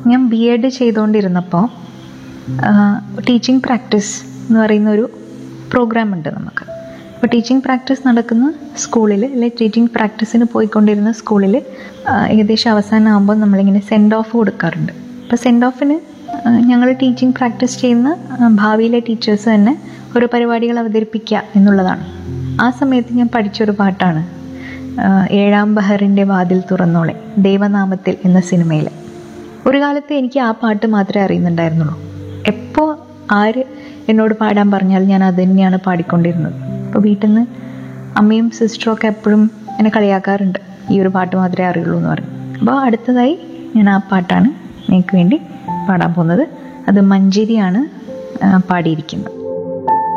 ഞാൻ B Ed ചെയ്തുകൊണ്ടിരുന്നപ്പോൾ teaching practice എന്ന് പറയുന്ന ഒരു പ്രോഗ്രാം ഉണ്ട് നമുക്ക് അപ്പോൾ ടീച്ചിങ് പ്രാക്ടീസ് നടക്കുന്ന സ്കൂളിൽ അല്ലെ ടീച്ചിങ് പ്രാക്ടീസിന് പോയിക്കൊണ്ടിരുന്ന സ്കൂളിൽ ഏകദേശം അവസാനമാകുമ്പോൾ നമ്മളിങ്ങനെ സെൻഡ് ഓഫ് കൊടുക്കാറുണ്ട് അപ്പോൾ സെൻഡ് ഓഫിന് ഞങ്ങൾ ടീച്ചിങ് പ്രാക്ടീസ് ചെയ്യുന്ന ആ, ഭാവിയിലെ ടീച്ചേഴ്സ് തന്നെ ഓരോ പരിപാടികൾ അവതരിപ്പിക്കുക എന്നുള്ളതാണ് ആ സമയത്ത് ഞാൻ പഠിച്ചൊരു പാട്ടാണ് ആ, ഏഴാം ബഹറിൻ്റെ വാതിൽ തുറന്നോളെ ദൈവനാമത്തിൽ എന്ന സിനിമയിൽ ഒരു കാലത്ത് എനിക്ക് ആ പാട്ട് മാത്രമേ അറിയുന്നുണ്ടായിരുന്നുള്ളൂ എപ്പോൾ ആര് എന്നോട് പാടാൻ പറഞ്ഞാൽ ഞാൻ അത് തന്നെയാണ് പാടിക്കൊണ്ടിരുന്നത് അപ്പോൾ വീട്ടിൽ നിന്ന് അമ്മയും സിസ്റ്ററും ഒക്കെ എപ്പോഴും എന്നെ കളിയാക്കാറുണ്ട് ഈ ഒരു പാട്ട് മാത്രമേ അറിയുള്ളൂ എന്ന് പറഞ്ഞു അപ്പോൾ അടുത്തതായി ഞാൻ ആ പാട്ടാണ് നിങ്ങൾക്ക് വേണ്ടി പാടാൻ പോകുന്നത് അത് മഞ്ചേരിയാണ് ആ, പാടിയിരിക്കുന്നത്